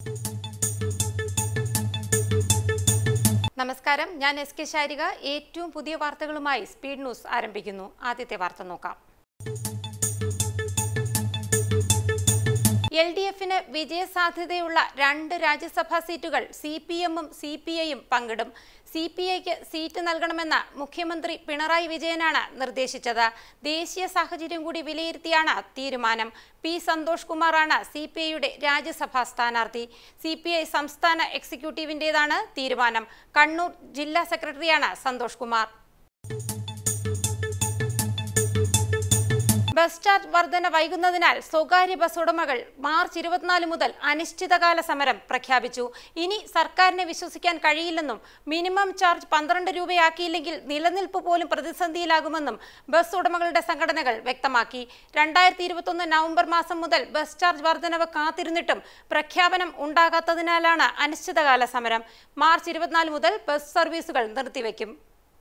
നമസ്കാരം ഞാൻ S K Sarika ഏറ്റവും പുതിയ വാർത്തകളുമായി സ്പീഡ് ന്യൂസ് ആരംഭിക്കുന്നു ആദ്യത്തെ വാർത്ത നോക്കാം എൽ ഡി എഫിന് വിജയസാധ്യതയുള്ള രണ്ട് രാജ്യസഭാ സീറ്റുകൾ സി പി എമ്മും സി പി ഐയും പങ്കിടും സി പി ഐക്ക് സീറ്റ് നൽകണമെന്ന് മുഖ്യമന്ത്രി പിണറായി വിജയനാണ് നിർദ്ദേശിച്ചത് ദേശീയ സാഹചര്യം കൂടി വിലയിരുത്തിയാണ് തീരുമാനം പി സന്തോഷ് കുമാറാണ് സി പി ഐയുടെ രാജ്യസഭാ സ്ഥാനാർത്ഥി സി പി ഐ സംസ്ഥാന എക്സിക്യൂട്ടീവിൻ്റേതാണ് തീരുമാനം കണ്ണൂർ ജില്ലാ സെക്രട്ടറിയാണ് സന്തോഷ് കുമാർ ബസ് ചാർജ് വർധന വൈകുന്നതിനാൽ സ്വകാര്യ ബസ് ഉടമകൾ മാർച്ച് ഇരുപത്തിനാല് മുതൽ അനിശ്ചിതകാല സമരം പ്രഖ്യാപിച്ചു ഇനി സർക്കാരിനെ വിശ്വസിക്കാൻ കഴിയില്ലെന്നും മിനിമം ചാർജ് പന്ത്രണ്ട് രൂപയാക്കിയില്ലെങ്കിൽ നിലനിൽപ്പ് പോലും പ്രതിസന്ധിയിലാകുമെന്നും ബസ് ഉടമകളുടെ സംഘടനകൾ വ്യക്തമാക്കി രണ്ടായിരത്തി ഇരുപത്തൊന്ന് നവംബർ മാസം മുതൽ ബസ് ചാർജ് വർധനവ് കാത്തിരുന്നിട്ടും പ്രഖ്യാപനം ഉണ്ടാകാത്തതിനാലാണ് അനിശ്ചിതകാല സമരം മാർച്ച് ഇരുപത്തിനാല് മുതൽ ബസ് സർവീസുകൾ നിർത്തിവെക്കും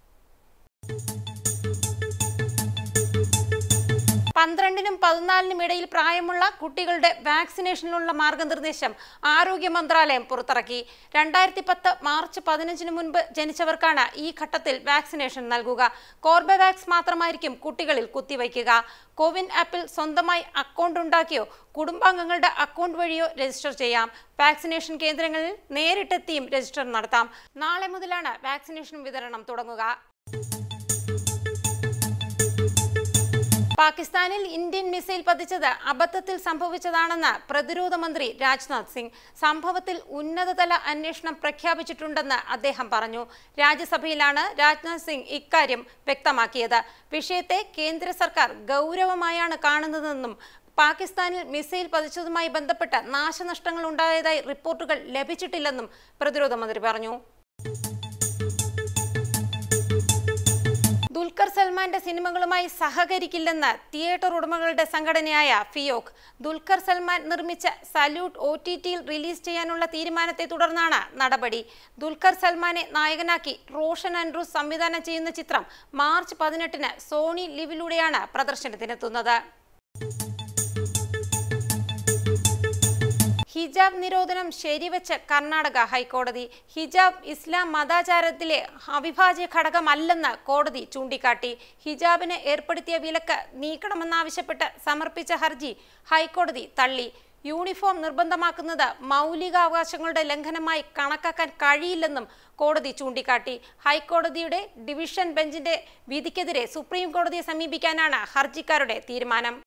പന്ത്രണ്ടിനും പതിനാലിനും ഇടയിൽ പ്രായമുള്ള കുട്ടികളുടെ വാക്സിനേഷനിലുള്ള മാർഗനിർദ്ദേശം ആരോഗ്യ മന്ത്രാലയം പുറത്തിറക്കി രണ്ടായിരത്തി പത്ത് മാർച്ച് പതിനഞ്ചിന് മുൻപ് ജനിച്ചവർക്കാണ് ഈ ഘട്ടത്തിൽ വാക്സിനേഷൻ നൽകുക കോർബെവാക്സ് മാത്രമായിരിക്കും കുട്ടികളിൽ കുത്തിവയ്ക്കുക കോവിൻ ആപ്പിൽ സ്വന്തമായി അക്കൗണ്ട് ഉണ്ടാക്കിയോ കുടുംബാംഗങ്ങളുടെ അക്കൗണ്ട് വഴിയോ രജിസ്റ്റർ ചെയ്യാം വാക്സിനേഷൻ കേന്ദ്രങ്ങളിൽ നേരിട്ടെത്തിയും രജിസ്റ്റർ നടത്താം നാളെ മുതലാണ് വാക്സിനേഷൻ വിതരണം തുടങ്ങുക പാകിസ്ഥാനിൽ ഇന്ത്യൻ മിസൈൽ പതിച്ചത് അബദ്ധത്തിൽ സംഭവിച്ചതാണെന്ന് പ്രതിരോധ മന്ത്രി രാജ്നാഥ് സിംഗ് സംഭവത്തിൽ ഉന്നതതല അന്വേഷണം പ്രഖ്യാപിച്ചിട്ടുണ്ടെന്ന് അദ്ദേഹം പറഞ്ഞു രാജ്യസഭയിലാണ് രാജ്നാഥ് സിംഗ് ഇക്കാര്യം വ്യക്തമാക്കിയത് വിഷയത്തെ കേന്ദ്ര സർക്കാർ ഗൗരവമായാണ് കാണുന്നതെന്നും പാകിസ്ഥാനിൽ മിസൈൽ പതിച്ചതുമായി ബന്ധപ്പെട്ട് നാശനഷ്ടങ്ങൾ ഉണ്ടായതായി റിപ്പോർട്ടുകൾ ലഭിച്ചിട്ടില്ലെന്നും പ്രതിരോധ മന്ത്രി പറഞ്ഞു ദുൽഖർ സൽമാന്റെ സിനിമകളുമായി സഹകരിക്കില്ലെന്ന് തിയേറ്റർ ഉടമകളുടെ സംഘടനയായ ഫിയോക് ദുൽഖർ സൽമാൻ നിർമ്മിച്ച സല്യൂട്ട് ഒ ടി ടിയിൽ റിലീസ് ചെയ്യാനുള്ള തീരുമാനത്തെ തുടർന്നാണ് നടപടി ദുൽഖർ സൽമാനെ നായകനാക്കി റോഷൻ ആൻഡ്രൂസ് സംവിധാനം ചെയ്യുന്ന ചിത്രം മാർച്ച് പതിനെട്ടിന് സോണി ലിവിലൂടെയാണ് പ്രദർശനത്തിനെത്തുന്നത് ഹിജാബ് നിരോധനം ശരിവെച്ച് കർണാടക ഹൈക്കോടതി ഹിജാബ് ഇസ്ലാം മതാചാരത്തിലെ അവിഭാജ്യ ഘടകമല്ലെന്ന് കോടതി ചൂണ്ടിക്കാട്ടി ഹിജാബിന് ഏർപ്പെടുത്തിയ വിലക്ക് നീക്കണമെന്നാവശ്യപ്പെട്ട് സമർപ്പിച്ച ഹർജി ഹൈക്കോടതി തള്ളി യൂണിഫോം നിർബന്ധമാക്കുന്നത് മൗലികാവകാശങ്ങളുടെ ലംഘനമായി കണക്കാക്കാൻ കഴിയില്ലെന്നും കോടതി ചൂണ്ടിക്കാട്ടി ഹൈക്കോടതിയുടെ ഡിവിഷൻ ബെഞ്ചിന്റെ വിധിക്കെതിരെ സുപ്രീം കോടതിയെ സമീപിക്കാനാണ് ഹർജിക്കാരുടെ തീരുമാനം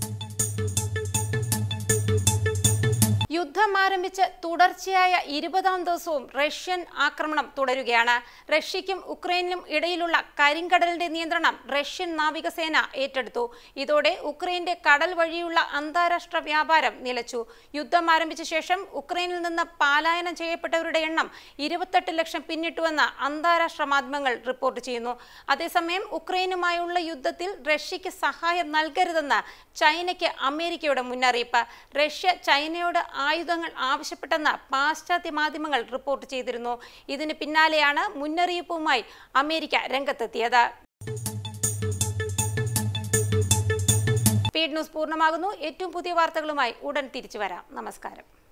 യുദ്ധം ആരംഭിച്ച് തുടർച്ചയായ ഇരുപതാം ദിവസവും റഷ്യൻ ആക്രമണം തുടരുകയാണ് റഷ്യയ്ക്കും ഉക്രൈനിനും ഇടയിലുള്ള കരിങ്കടലിന്റെ നിയന്ത്രണം റഷ്യൻ നാവികസേന ഏറ്റെടുത്തു ഇതോടെ ഉക്രൈന്റെ കടൽ വഴിയുള്ള അന്താരാഷ്ട്ര വ്യാപാരം നിലച്ചു യുദ്ധം ആരംഭിച്ച ശേഷം ഉക്രൈനിൽ നിന്ന് പലായനം ചെയ്യപ്പെട്ടവരുടെ എണ്ണം ഇരുപത്തെട്ട് ലക്ഷം പിന്നിട്ടുവെന്ന് അന്താരാഷ്ട്ര മാധ്യമങ്ങൾ റിപ്പോർട്ട് ചെയ്യുന്നു അതേസമയം ഉക്രൈനുമായുള്ള യുദ്ധത്തിൽ റഷ്യയ്ക്ക് സഹായം നൽകരുതെന്ന് ചൈനയ്ക്ക് അമേരിക്കയുടെ മുന്നറിയിപ്പ് റഷ്യ ചൈനയോട് ആയുധങ്ങൾ ആവശ്യപ്പെട്ടെന്ന് പാശ്ചാത്യ മാധ്യമങ്ങൾ റിപ്പോർട്ട് ചെയ്തിരുന്നു ഇതിന് പിന്നാലെയാണ് മുന്നറിയിപ്പുമായി അമേരിക്ക രംഗത്തെത്തിയത് സ്പീഡ് ന്യൂസ് പൂർണ്ണമാകുന്നു ഏറ്റവും പുതിയ വാർത്തകളുമായി ഉടൻ തിരിച്ചു വരാം നമസ്കാരം